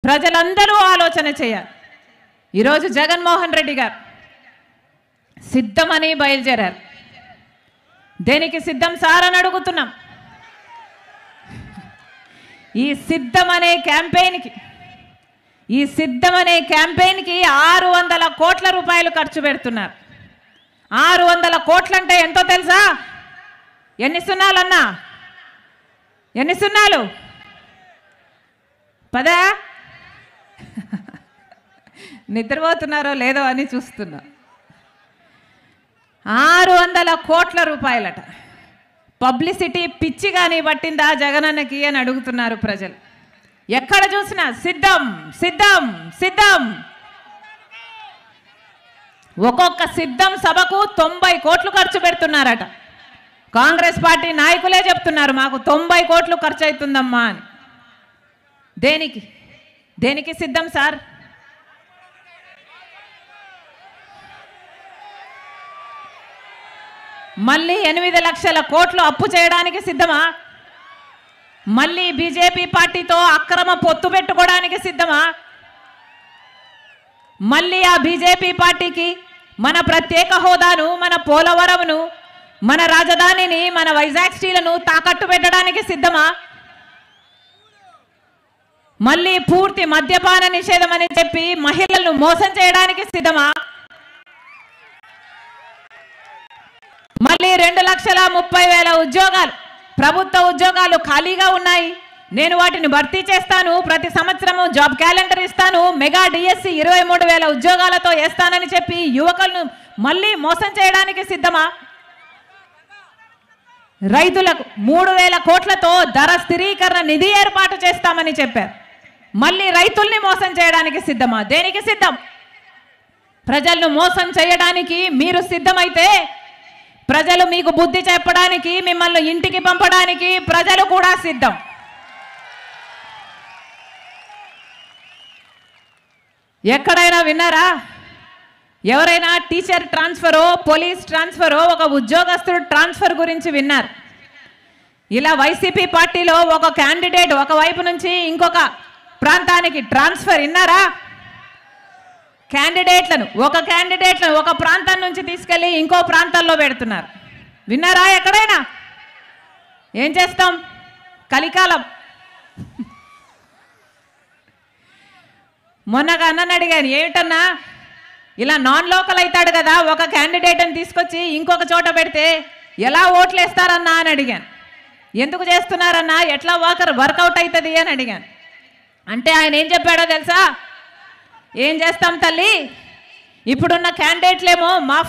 ప్రజలందరూ ఆలోచన చేయాలి ఈరోజు జగన్మోహన్ రెడ్డి గారు సిద్ధమని బయలుదేరారు దేనికి సిద్ధం సార్ అని అడుగుతున్నాం ఈ సిద్ధం అనే క్యాంపెయిన్కి ఈ సిద్ధం అనే క్యాంపెయిన్కి ఆరు వందల కోట్ల రూపాయలు ఖర్చు పెడుతున్నారు ఆరు వందల కోట్లంటే ఎంతో తెలుసా ఎన్ని సున్నాలన్నా ఎన్ని సున్నాలు పదా నిద్రపోతున్నారో లేదో అని చూస్తున్నా ఆరు వందల కోట్ల రూపాయలట పబ్లిసిటీ పిచ్చి కానీ పట్టిందా జగనన్నకి అని అడుగుతున్నారు ప్రజలు ఎక్కడ చూసినా సిద్ధం సిద్ధం సిద్ధం ఒక్కొక్క సిద్ధం సభకు తొంభై కోట్లు ఖర్చు పెడుతున్నారట కాంగ్రెస్ పార్టీ నాయకులే చెప్తున్నారు మాకు తొంభై కోట్లు ఖర్చు అవుతుందమ్మా అని దేనికి దేనికి సిద్ధం సార్ మళ్ళీ ఎనిమిది లక్షల కోట్లు అప్పు చేయడానికి సిద్ధమా మళ్ళీ బీజేపీ పార్టీతో అక్రమ పొత్తు పెట్టుకోవడానికి సిద్ధమా మళ్ళీ ఆ బీజేపీ పార్టీకి మన ప్రత్యేక హోదాను మన పోలవరంను మన రాజధానిని మన వైజాగ్ స్టీలను తాకట్టు పెట్టడానికి సిద్ధమా మళ్ళీ పూర్తి మద్యపాన నిషేధం అని చెప్పి మహిళలను మోసం చేయడానికి సిద్ధమా మళ్ళీ రెండు లక్షల ముప్పై వేల ఉద్యోగాలు ప్రభుత్వ ఉద్యోగాలు ఖాళీగా ఉన్నాయి నేను వాటిని భర్తీ చేస్తాను ప్రతి సంవత్సరము జాబ్ క్యాలెండర్ ఇస్తాను మెగా డిఎస్సి ఇరవై మూడు వేల ఉద్యోగాలతో వేస్తానని చెప్పి యువకులను మళ్ళీ మోసం చేయడానికి సిద్ధమా రైతులకు మూడు వేల కోట్లతో ధర స్థిరీకరణ నిధి ఏర్పాటు చేస్తామని చెప్పారు మళ్ళీ రైతుల్ని మోసం చేయడానికి సిద్ధమా దేనికి సిద్ధం ప్రజలను మోసం చేయడానికి మీరు సిద్ధమైతే ప్రజలు మీకు బుద్ధి చెప్పడానికి మిమ్మల్ని ఇంటికి పంపడానికి ప్రజలు కూడా సిద్ధం ఎక్కడైనా విన్నారా ఎవరైనా టీచర్ ట్రాన్స్ఫరో పోలీస్ ట్రాన్స్ఫరో ఒక ఉద్యోగస్తుడు ట్రాన్స్ఫర్ గురించి విన్నారు ఇలా వైసీపీ పార్టీలో ఒక క్యాండిడేట్ ఒక వైపు నుంచి ఇంకొక ప్రాంతానికి ట్రాన్స్ఫర్ విన్నారా క్యాండిడేట్లను ఒక క్యాండిడేట్లను ఒక ప్రాంతం నుంచి తీసుకెళ్ళి ఇంకో ప్రాంతంలో పెడుతున్నారు విన్నారా ఎక్కడైనా ఏం చేస్తాం కలికాలం మొన్నగా అన్నని అడిగాను ఏమిటన్నా ఇలా నాన్ లోకల్ అవుతాడు కదా ఒక క్యాండిడేట్ని తీసుకొచ్చి ఇంకొక చోట పెడితే ఎలా ఓట్లు వేస్తారన్నా అని అడిగాను ఎందుకు చేస్తున్నారన్నా ఎట్లా వర్కర్ వర్కౌట్ అవుతుంది అని అడిగాను అంటే ఆయన ఏం చెప్పాడో తెలుసా ఏం చేస్తాం తల్లి ఇప్పుడున్న క్యాండిడేట్లేమో మా